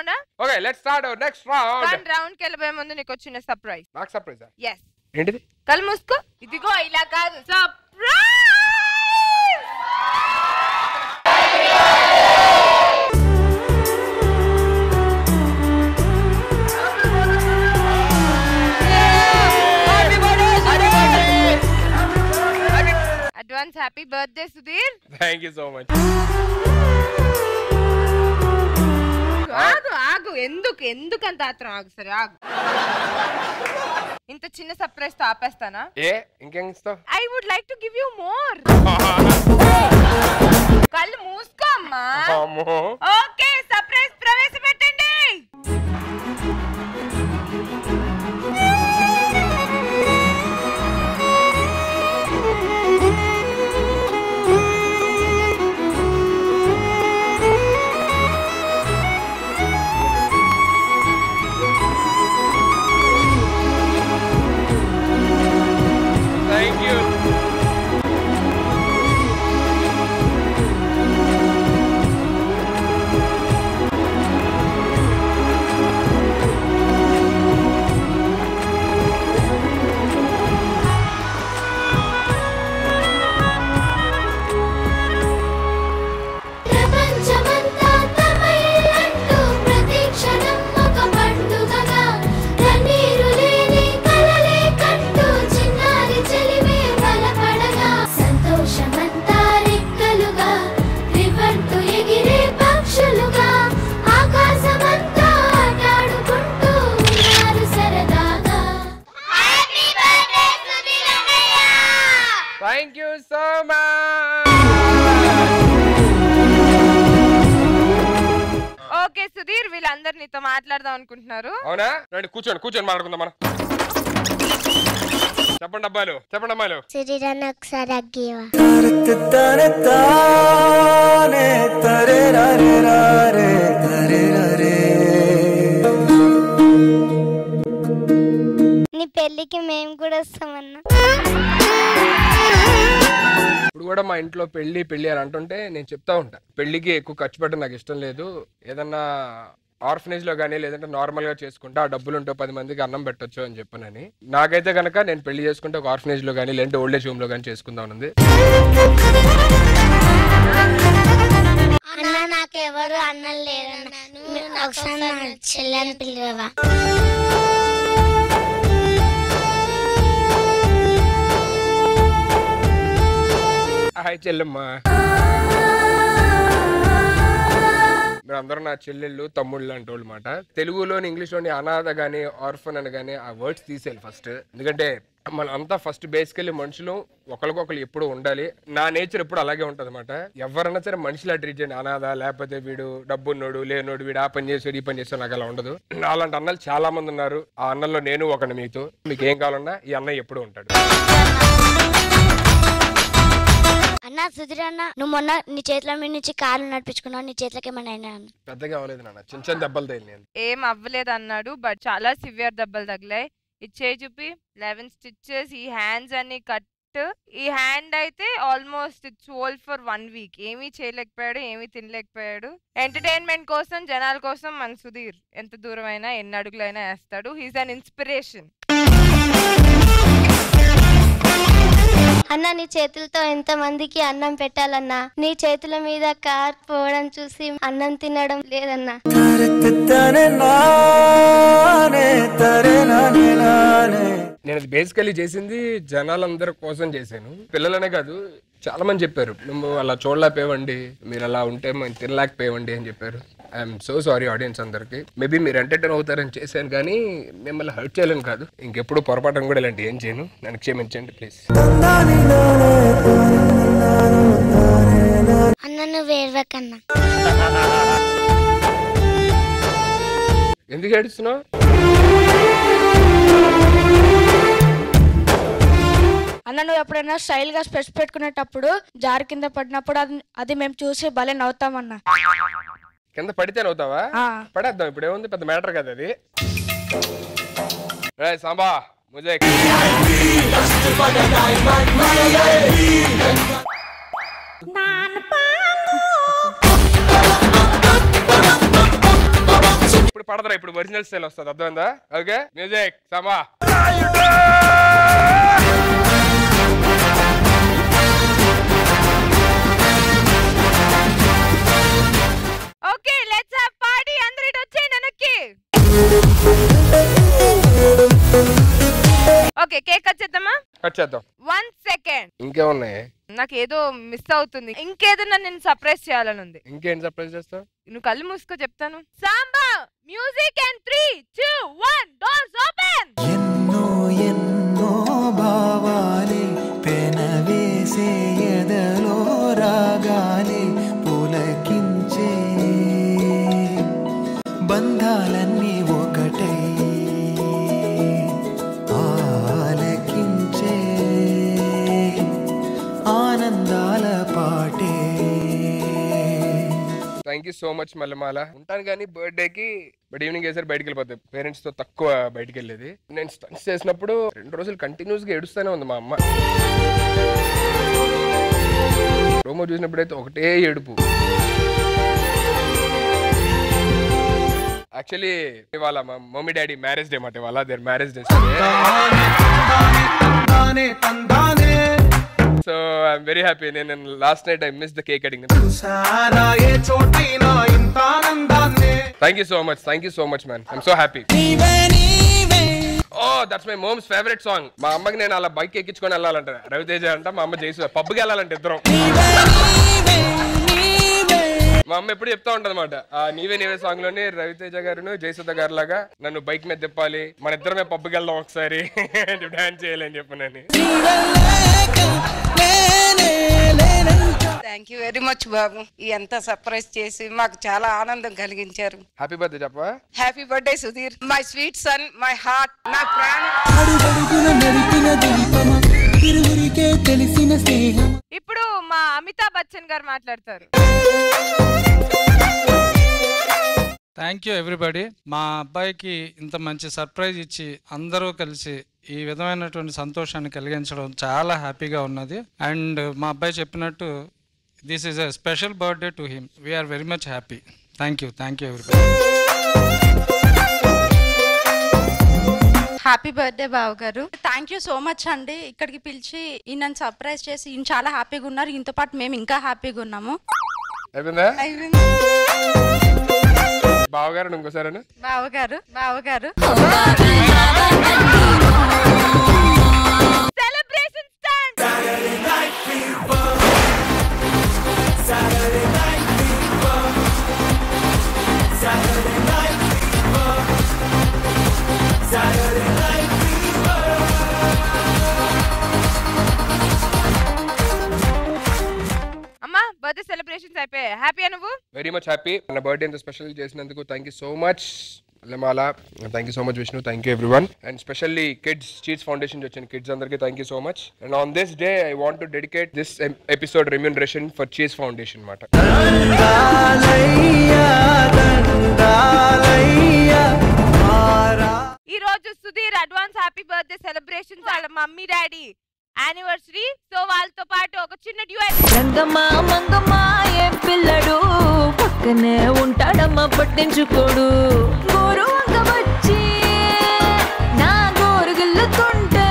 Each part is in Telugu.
Round okay let's start next round one round కి వెళ్ళబోయే ముందు నీకు వచ్చిన సర్ప్రైజ్ నాకు సర్ప్రైజ్ ఎస్ ఏంటిది కళ్ళు మూసుకో ఇదిగో ఇలా కాదు surprise advance happy birthday Sudheer thank you so much ఆగు ఆగు ఎందుకు ఎందుకు అంత ఆత్రం ఆగు సరే ఆగు ఇంత చిన్న సర్ప్రైజ్ తో ఆపేస్తానా ఏ ఇంకేం ఇస్తావు I would like to give you more కళ్ళు మూసుకో అమ్మా అమ్మో ఓకే సర్ప్రైజ్ ప్రవేశపెట్టండి థ్యాంక్ యూ ప్రపంచమంతా తమయంటూ ప్రతి క్షణం ఒక పండుగగా కన్నీరు లేని కలలే కంటూ చిన్నారి చెలిమే బలపడగా సంతోషమంతా రెక్కలుగా రివంటూ ఎగిరే పక్షులుగా ఆకాశమంతా ఆటాడుకుంటూ ఉన్నారు సరదాగా హ్యాపీ బర్త్డే సుధీరన్నయ్య thank you so much okay Sudheer వీళ్ళందరు నీతో మాట్లాడదాం అనుకుంటున్నారు అవునా రండి కూర్చోండి కూర్చొని మాట్లాడుకుందాం మనం చెప్పండి అబ్బాయిలు చెప్పండి అమ్మాయిలు సుధీరన్న ఒకసారి అగ్గేవా ತಾನೆ ತಾನೆ ತರೆ ರರೆ ರರೆ ತರೆ ರರೆ నీ పెళ్ళికి మేము కూడా వస్తామన్నా ఇప్పుడు కూడా మా ఇంట్లో పెళ్లి పెళ్లి అని అంటుంటే నేను చెప్తా ఉంటా పెళ్లికి ఎక్కువ ఖర్చు పెట్టడం నాకు ఇష్టం లేదు ఏదన్నా ఆర్ఫనేజ్ లో కానీ లేదంటే నార్మల్ గా చేసుకుంటే ఆ డబ్బులు ఉంటే పది మందికి అన్నం పెట్టొచ్చు అని చెప్పనని నాకైతే కనుక నేను పెళ్లి చేసుకుంటే ఒక ఆర్ఫనేజ్ లో కానీ లేదంటే ఓల్డ్ ఏజ్ హోమ్ లో కానీ చేసుకుందాం ఉంది అన్న నాకెవరు అన్నలు లేరన్న ఒకసారి నా చెల్లెని పిలివా హాయ్ చెల్లెమ్మ మీరు అందరూ నా చెల్లెళ్ళు తమ్ముళ్ళు అంటే మాట తెలుగులోని ఇంగ్లీష్లోని అనాథ కానీ ఆర్ఫన్ అని కానీ ఆ వర్డ్స్ తీసేయాలి ఫస్ట్ ఎందుకంటే మన అంతా ఫస్ట్ బేసికలీ మనుషులు ఒకరికొకరు ఎప్పుడు ఉండాలి నా నేచర్ ఎప్పుడు అలాగే ఉంటుంది అనమాట ఎవరన్నా సరే మనిషిలా ట్రీట్ చేయండి అనాథ లేకపోతే వీడు డబ్బున్నోడు లేనోడు వీడు ఆ పని చేసాడు ఈ పని చేసాడు నాకు అలా ఉండదు అలాంటి అన్నలు చాలా మంది ఉన్నారు ఆ అన్నల్లో నేను ఒకటి మీతో మీకు ఏం కావాలన్నా ఈ అన్నయ్య ఎప్పుడు ఉంటాడు అన్న సుధీర్ అన్న నువ్వు మొన్న నీ చేతుల మీద నుంచి కాళ్ళు నడిపించుకున్నావు నీ చేతులకి ఏమైనా అయినా అన్న పెద్దగా అవ్వలేదు నాన్న చిన్న చిన్న దెబ్బలు తగిలినాయి ఏం అవ్వలేదు అన్నాడు బట్ చాలా సివియర్ దెబ్బలు తగిలాయి ఇచ్చే చూపి లెవెన్ స్టిచ్చెస్ ఈ హ్యాండ్స్ అన్ని కట్ ఈ హ్యాండ్ అయితే almost it's all for one week ఏమీ చేయలేకపోయాడు ఏమీ తినలేకపోయాడు ఎంటర్టైన్మెంట్ కోసం జనాల కోసం మన సుధీర్ ఎంత దూరం అయినా ఎన్ని అడుగులైనా వేస్తాడు హీస్ అన్ ఇన్స్పిరేషన్ అన్న నీ చేతులతో ఎంత మందికి అన్నం పెట్టాలన్నా నీ చేతుల మీద కార్ పోవడం చూసి అన్నం తినడం లేదన్నా ತಾನೆ ನಾನೆ ತರೆ ನಾನೆ ನಾನೆ నేను అది బేసికలీ చేసింది జనాలందరి కోసం చేశాను పిల్లలనే కాదు చాలా మంది చెప్పారు నువ్వు అలా చూడలేకపోయావండి మీరు అలా ఉంటే మేము తినలేకపోయావండి అని చెప్పారు ఐఎమ్ సో సారీ ఆడియన్స్ అందరికి మేబీ మీరు ఎంటర్టైన్ అవుతారని చేశాను కానీ మిమ్మల్ని హర్ట్ చేయలేను కాదు ఇంకెప్పుడు పొరపాటును కూడా ఇలాంటి ఏం చేయను నన్ను క్షమించండి ప్లీజ్ అన్న నువ్వు ఏడవకన్నా ఎందుకు ఏడుస్తున్నావు అన్న నువ్వు ఎప్పుడైనా స్టైల్ గా స్పెట్స్ పెట్టుకునేటప్పుడు జారి కింద పడినప్పుడు అది అది మేము చూసి భలే నవ్వుతామన్నా కింద పడితే అవుతావా ఆ. పడేద్దాం ఇప్పుడు ఏముంది పెద్ద మ్యాటర్ కదా అది రే సాంబా ముజే ఇప్పుడు పడదరా ఇప్పుడు ఒరిజినల్ స్టైల్ వస్తుంది అర్థమైందా ఓకే మ్యూజిక్ సమా ఓకే లెట్స్ హావ్ పార్టీ అందరూ ఇటు వచ్చేయండి వెనక్కి ఓకే కేక్ కట్ చేద్దామా కట్ చేద్దాం వన్ సెకండ్ ఇంకేమున్నాయి నాకు ఏదో మిస్ అవుతుంది ఇంకేదన్నా నేను సర్ప్రైజ్ చేయాలని ఉంది ఇంకేం సర్ప్రైజ్ చేస్తావు నువ్వు కళ్ళు మూసుకో చెప్తాను samba music and three two one doors open ఎన్నో ఎన్నో భావాలే పెనవేసే ఎదలో రాగాలే పులకించే బంధాలన్నీ ఒకటై ఆలకించే ఆనందాల పాటే thank you so much Mallemala ఉంటాను కానీ బర్త్డే కి బట్ ఈవినింగ్ వేసారి బయటికి వెళ్ళిపోతాయి పేరెంట్స్ తో తక్కువ బయటికి వెళ్ళేది నేను స్టన్స్ చేసినప్పుడు రెండు రోజులు కంటిన్యూస్ గా ఏడుస్తూనే ఉంది మా అమ్మ రోమో చూసినప్పుడైతే ఒకటే ఏడుపు యాక్చువల్లీ ఇవాళ మా మమ్మీ డాడీ మ్యారేజ్ డే మాట ఇవాళ their marriage day so I'm very happy నేను last night I miss the cake cutting thank you so much thank you so much man I'm so happy oh that's my mom's favourite song మా అమ్మకి నేను అలా బైక్ ఎక్కించుకొని వెళ్ళాలంట రవితేజ అంట మా అమ్మ జైసు పబ్కి వెళ్ళాలంటే ఇద్దరం మా అమ్మ ఎప్పుడు చెప్తా ఉంటది అనమాట ఆ నీవే నీవే సాంగ్ లోని రవితేజ గారును జయసుధ గారు లాగా నన్ను బైక్ మీద తిప్పాలి మన ఇద్దరమే పబ్కి వెళ్దాం ఒకసారి డాన్స్ చేయాలని చెప్పనని థ్యాంక్ యూ వెరీ మచ్ బాబు ఈ ఎంత సర్ప్రైజ్ చేసి మాకు చాలా ఆనందం కలిగించారు హ్యాపీ బర్త్డే చెప్పవా happy birthday Sudheer my sweet son my heart నా ప్రాణం అడుగడుగున నడిపిన దీపమా ఇరువురికే తెలిసిన స్నేహం ఇప్పుడు మా అమితాబ్ బచ్చన్ గారు మాట్లాడతారు థ్యాంక్ యూ ఎవ్రీబడి మా అబ్బాయికి ఇంత మంచి సర్ప్రైజ్ ఇచ్చి అందరూ కలిసి ఈ విధమైనటువంటి సంతోషాన్ని కలిగించడం చాలా హ్యాపీగా ఉన్నది అండ్ మా అబ్బాయి చెప్పినట్టు this is a special birthday to him we're very much happy thank you thank you everybody happy birthday బావ గారు థ్యాంక్ యూ సో మచ్ అండి ఇక్కడికి పిలిచి ఈయన సర్ప్రైజ్ చేసి ఈయన చాలా హ్యాపీగా ఉన్నారు ఈయనతో పాటు మేము ఇంకా హ్యాపీగా ఉన్నాము అయిపోయిందా బావగారు ఇంకోసారి బావగారు బావగారు సెలబ్రేషన్ స్టాండ్ అమ్మా బర్త్డే సెలబ్రేషన్స్ అయిపోయాయి హ్యాపీ నువ్వు వెరీ మచ్ హ్యాపీ మన బర్త్డే ఇంత స్పెషల్ చేసినందుకు థ్యాంక్ యూ సో మచ్ లమాల thank you so much Vishnu thank you everyone and specially kids చీట్స్ ఫౌండేషన్ వచ్చిన కిడ్స్ అందరికీ thank you so much and on this day I want to dedicate this episode remuneration for చీజ్ ఫౌండేషన్ మాట దండాలయ్యా దండాలయ్యా మారా ఈ రోజు Sudheer advance happy birthday celebrations వాళ్ళ మమ్మీ డాడీ యానివర్సరీ సో వాళ్ళతో పాటు ఒక చిన్న డ్యూయట్ రంగమ్మా మంగమ్మా ఏం పిల్లడు పక్కనే ఉంటాడమ్మా పట్టించుకోడు గోరు వంక వచ్చి నా గోరు గిల్లుతుంటే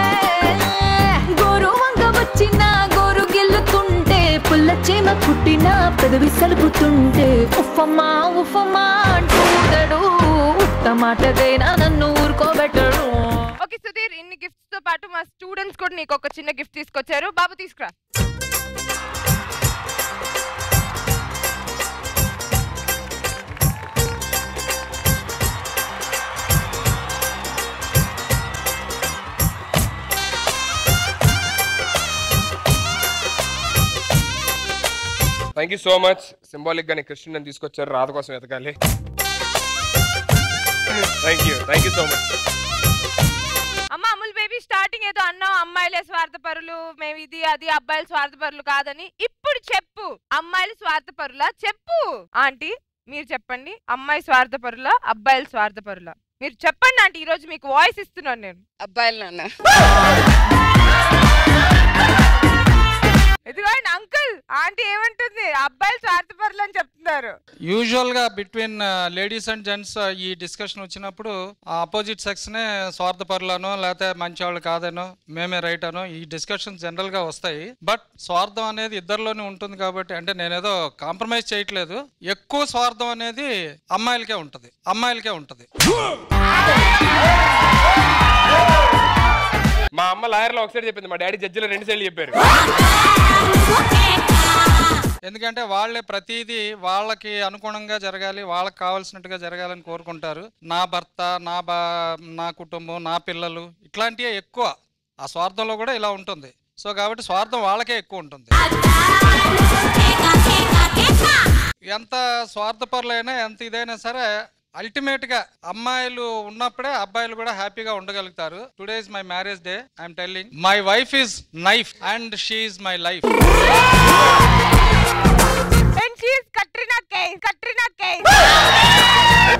గోరు వంక వచ్చి నా గోరు గిల్లుతుంటే పుల్ల చీమ కుట్టిన పెదవి సలుపుతుంటే ఉఫమ్మా ఉఫమ్మా అంటుంటాడు ఉత్త మాటదైనా నన్ను ఊరుకోబెట్టడు ఓకే సుధీర్ ఇన్ని గిఫ్ట్స్ తో పాటు మా స్టూడెంట్స్ కూడా నీకు ఒక చిన్న గిఫ్ట్ తీసుకొచ్చారు బాబు తీసుకురా thank you so much symbolic గా కృష్ణుని తీసుకొచ్చారు రాధ కోసం ఎతకాలి thank you thank you so much అమ్మ అమూల్ బేబీ స్టార్టింగ్ ఏదో అన్నావు అమ్మాయిలే స్వార్థపరులు మేము ఇది అది అబ్బాయిలు స్వార్థపరులు కాదని ఇప్పుడు చెప్పు అమ్మాయిలు స్వార్థపరులా చెప్పు ఆంటీ మీరు చెప్పండి అమ్మాయి స్వార్థపరులా అబ్బాయిలు స్వార్థపరులా మీరు చెప్పండి ఆంటీ ఈ రోజు మీకు వాయిస్ ఇస్తున్నాను నేను అబ్బాయిలు నాన్న ఇదిగో అంకుల్ ఆంటీ ఏమంటుంది అబ్బాయిలు స్వార్థపరులు అని చెప్తున్నారు యూజువల్ గా బిట్వీన్ లేడీస్ అండ్ జెంట్స్ ఈ డిస్కషన్ వచ్చినప్పుడు ఆపోజిట్ సెక్స్ నే స్వార్థపరులనో లేకపోతే మంచి వాళ్ళు కాదనో మేమే రైట్ అనో ఈ డిస్కషన్ జనరల్ గా వస్తాయి బట్ స్వార్థం అనేది ఇద్దరిలోనే ఉంటుంది కాబట్టి అంటే నేనేదో కాంప్రమైజ్ చేయట్లేదు ఎక్కువ స్వార్థం అనేది అమ్మాయిలకే ఉంటది అమ్మాయిలకే ఉంటది మా అమ్మ లాయర్లో ఒకసారి చెప్పింది మా డాడీ జడ్జిలో రెండు సైడ్లు చెప్పారు ఎందుకంటే వాళ్ళే ప్రతిదీ వాళ్ళకి అనుగుణంగా జరగాలి వాళ్ళకి కావాల్సినట్టుగా జరగాలని కోరుకుంటారు నా భర్త నా బా నా కుటుంబం నా పిల్లలు ఇట్లాంటివే ఎక్కువ ఆ స్వార్థంలో కూడా ఇలా ఉంటుంది సో కాబట్టి స్వార్థం వాళ్ళకే ఎక్కువ ఉంటుంది ఎంత స్వార్థపరులైనా ఎంత ఇదైనా సరే అల్టిమేట్ గా అమ్మాయిలు ఉన్నప్పుడే అబ్బాయిలు కూడా హ్యాపీగా ఉండగలుగుతారు today is my marriage day I'm telling my wife is knife and she is my life And she is Katrina Kaif. Katrina Kaif.